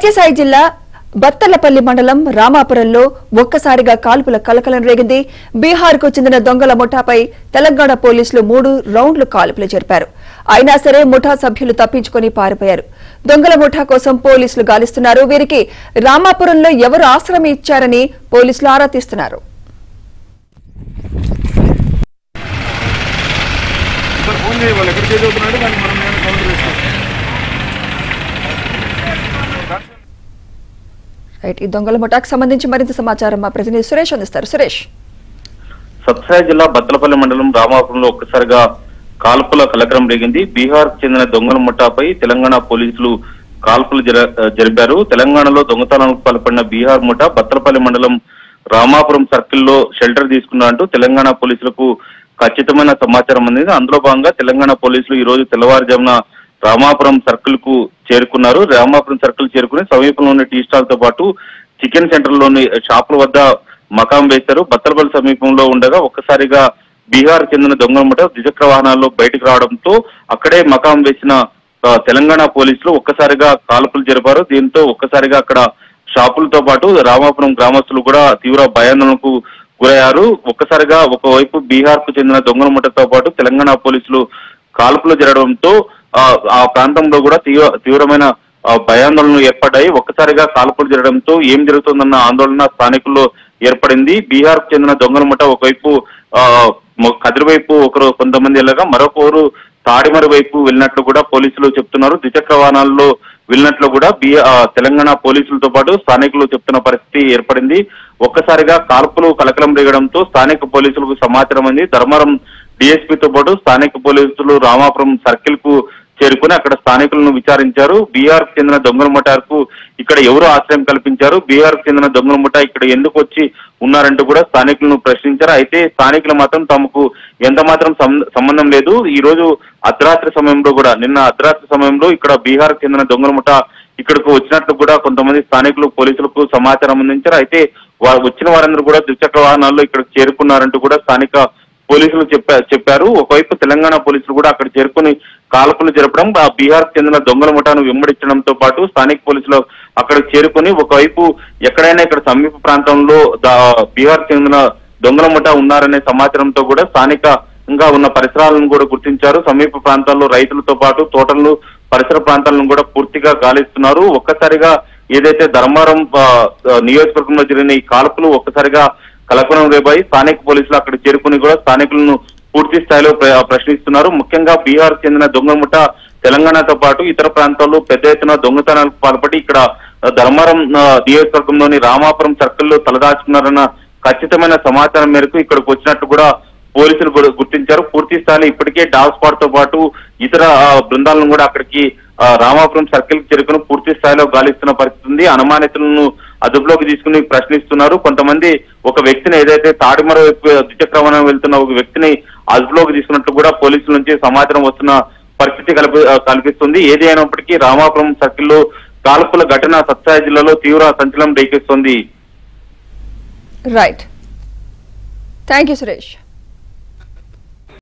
సత్యసాయి జిల్లా బత్తలపల్లి మండలం రామాపురంలో ఒక్కసారిగా కాల్పుల కలకలం రేగింది బీహార్కు చెందిన దొంగల ముఠాపై తెలంగాణ పోలీసులు మూడు రౌండ్లు కాల్పులు జరిపారు అయినా సరే ముఠా సభ్యులు తప్పించుకొని పారిపోయారు దొంగల ముఠా కోసం పోలీసులు గాలిస్తున్నారు వీరికి రామాపురంలో ఎవరు ఆశ్రమం ఇచ్చారని పోలీసులు ఆరా తీస్తున్నారు సార్ ఫోన్ చేయి వాళ్ళు ఎక్కడ చదువుతున్నాడు దానికి మనం నేను కౌంటర్ వేస్తాం రైట్ ఈ దొంగల ముఠాకు సంబంధించి మరింత సమాచారం మా ప్రతినిధి సురేష్ అందిస్తారు సురేష్ సత్సాయి జిల్లా బత్తలపల్లి మండలం రామాపురంలో ఒక్కసారిగా కాల్పుల కలకరం రేగింది బీహార్ కు చెందిన దొంగల ముఠాపై తెలంగాణ పోలీసులు కాల్పులు జర- జరిపారు తెలంగాణలో దొంగతనాలకు పాల్పడిన బీహార్ ముఠా బత్తలపల్లి మండలం రామాపురం సర్కిల్లో షెల్టర్ తీసుకున్నా అంటూ తెలంగాణ పోలీసులకు ఖచ్చితమైన సమాచారం అందింది అందులో భాగంగా తెలంగాణ పోలీసులు ఈ రోజు తెల్లవారుజామున రామాపురం సర్కిల్ కు చేరుకున్నారు రామాపురం సర్కిల్ చేరుకుని సమీపంలో ఉన్న టీ స్టాల్ తో పాటు చికెన్ సెంటర్ లోని షాపుల వద్ద మకాం వేశారు బత్తలపల్లి సమీపంలో ఉండగా ఒక్కసారిగా బీహార్ చెందిన దొంగల ముఠ ద్విచక్ర వాహనాల్లో బయటకు రావడంతో అక్కడే మకాం వేసిన ఆ, తెలంగాణ పోలీసులు ఒక్కసారిగా కాల్పులు జరిపారు దీంతో ఒక్కసారిగా అక్కడ షాపులతో పాటు రామాపురం గ్రామస్తులు కూడా తీవ్ర భయాందోళనకు గురయ్యారు ఒక్కసారిగా ఒకవైపు బీహార్ కు చెందిన దొంగల ముఠతో పాటు తెలంగాణ పోలీసులు కాల్పులు జరగడంతో ఆ, ఆ ప్రాంతంలో కూడా తీవ్ర తీవ్రమైన ఆ, భయాందోళనలు ఏర్పడ్డాయి ఒక్కసారిగా కాల్పులు జరగడంతో ఏం జరుగుతుందన్న ఆందోళన స్థానికుల్లో ఏర్పడింది బీహార్ కు చెందిన దొంగల ముఠ ఒకవైపు ఆ, మొ- కదిరి వైపు ఒకరు కొంతమంది వెళ్ళగా మరొకరు తాడిమరి వైపు వెళ్ళినట్లు కూడా పోలీసులు చెప్తున్నారు ద్విచక్ర వాహనాల్లో వెళ్ళినట్లు కూడా బి ఆ, తెలంగాణ పోలీసులతో పాటు స్థానికులు చెప్తున్న పరిస్థితి ఏర్పడింది ఒక్కసారిగా కాల్పులు కలకలం రేగడంతో స్థానిక పోలీసులకు సమాచారం అంది ధర్మవరం డిఎస్పీతో పాటు స్థానిక పోలీసులు రామాపురం సర్కిల్ కు చేరుకుని అక్కడ స్థానికులను విచారించారు బీహార్ కు చెందిన దొంగల ముఠాకు ఇక్కడ ఎవరు ఆశ్రయం కల్పించారు బీహార్ కు చెందిన దొంగల ముఠా ఇక్కడ ఎందుకు వచ్చి ఉన్నారంటూ కూడా స్థానికులను ప్రశ్నించారు అయితే స్థానికులు మాత్రం తమకు ఎంత మాత్రం సం- సంబంధం లేదు ఈ రోజు అర్ధరాత్రి సమయంలో కూడా నిన్న అర్ధరాత్రి సమయంలో ఇక్కడ బీహార్ కు చెందిన దొంగల ముఠా ఇక్కడకు వచ్చినట్లు కూడా కొంతమంది స్థానికులు పోలీసులకు సమాచారం అందించారు అయితే వారు వచ్చిన వారందరూ కూడా ద్విచక్ర వాహనాల్లో ఇక్కడికి చేరుకున్నారంటూ కూడా స్థానిక పోలీసులు చెప్పా చెప్పారు ఒకవైపు తెలంగాణ పోలీసులు కూడా అక్కడ చేరుకుని కాల్పులు జరపడం ఆ బీహార్ చెందిన దొంగల ముఠాను వెంబడించడంతో పాటు స్థానిక పోలీసులు అక్కడ చేరుకుని ఒకవైపు ఎక్కడైనా ఇక్కడ సమీప ప్రాంతంలో దా- బీహార్ చెందిన దొంగల ముఠా ఉన్నారనే సమాచారంతో కూడా స్థానికంగా ఉన్న పరిసరాలను కూడా గుర్తించారు సమీప ప్రాంతాల్లో రైతులతో పాటు తోటలను పరిసర ప్రాంతాలను కూడా పూర్తిగా గాలిస్తున్నారు ఒక్కసారిగా ఏదైతే ధర్మారం ఆ, ఆ, నియోజకవర్గంలో జరిగిన ఈ కాల్పులు ఒక్కసారిగా కలకలం రేపాయి స్థానిక పోలీసులు అక్కడ చేరుకుని కూడా స్థానికులను పూర్తి స్థాయిలో ప్ర- ప్రశ్నిస్తున్నారు ముఖ్యంగా బీహార్ చెందిన దొంగల ముఠ తెలంగాణతో పాటు ఇతర ప్రాంతాల్లో పెద్ద ఎత్తున దొంగతనాలకు పాల్పడి ఇక్కడ ఆ, ధర్మారం ఆ, నియోజకవర్గంలోని రామాపురం సర్కిల్లో తలదాచుకున్నారన్న ఖచ్చితమైన సమాచారం మేరకు ఇక్కడికి వచ్చినట్టు కూడా పోలీసులు కూడా గుర్తించారు పూర్తి స్థాయిలో ఇప్పటికే డాగ్ స్పాట్ తో పాటు ఇతర ఆ, బృందాలను కూడా అక్కడికి ఆ, రామాపురం సర్కిల్ చేరుకుని పూర్తి స్థాయిలో గాలిస్తున్న పరిస్థితి ఉంది అనుమానితులను అదుపులోకి తీసుకుని ప్రశ్నిస్తున్నారు కొంతమంది ఒక వ్యక్తిని ఏదైతే తాడిమర వైపు ద్విచక్ర వాహనం వెళ్తున్న ఒక వ్యక్తిని అదుపులోకి తీసుకున్నట్లు కూడా పోలీసుల నుంచి సమాచారం వస్తున్న పరిస్థితి కల్పి ఆ, కల్పిస్తుంది ఏది అయినప్పటికీ రామాపురం సర్కిల్లో కాల్పుల ఘటన సత్సాయి జిల్లాలో తీవ్ర సంచలనం రేకెత్తుంది రైట్ థ్యాంక్ యూ సురేష్